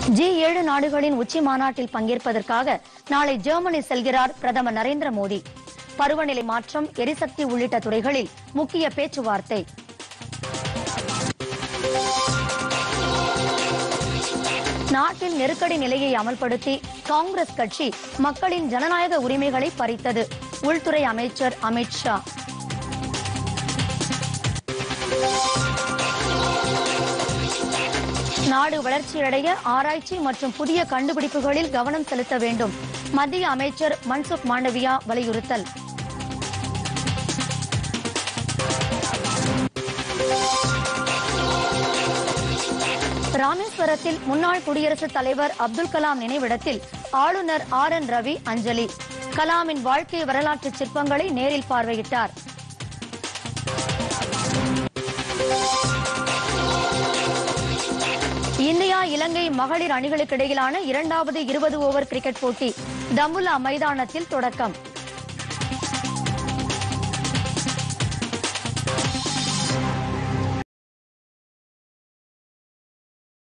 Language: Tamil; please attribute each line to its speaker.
Speaker 1: ஜி ஏழு நாடுகளின் உச்சி மாநாட்டில் பங்கேற்பதற்காக நாளை ஜெர்மனி செல்கிறார் பிரதமர் நரேந்திர மோடி பருவநிலை மாற்றம் எரிசக்தி உள்ளிட்ட துறைகளில் முக்கிய பேச்சுவார்த்தை நாட்டில் நெருக்கடி நிலையை அமல்படுத்தி காங்கிரஸ் கட்சி மக்களின் ஜனநாயக உரிமைகளை பறித்தது உள்துறை அமைச்சர் அமித் ஷா நாடு வளர்ச்சியடைய ஆராய்ச்சி மற்றும் புதிய கண்டுபிடிப்புகளில் கவனம் செலுத்த வேண்டும் மத்திய அமைச்சர் மன்சுக் மாண்டவியா வலியுறுத்தல் ராமேஸ்வரத்தில் முன்னாள் குடியரசுத் தலைவர் அப்துல் கலாம் நினைவிடத்தில் ஆளுநர் ஆர் என் ரவி அஞ்சலி கலாமின் வாழ்க்கை வரலாற்று சிற்பங்களை நேரில் பார்வையிட்டார் இந்தியா இலங்கை மகளிர் அணிகளுக்கு இடையிலான இரண்டாவது இருபது ஓவர் கிரிக்கெட் போட்டி தம்புலா மைதானத்தில் தொடக்கம்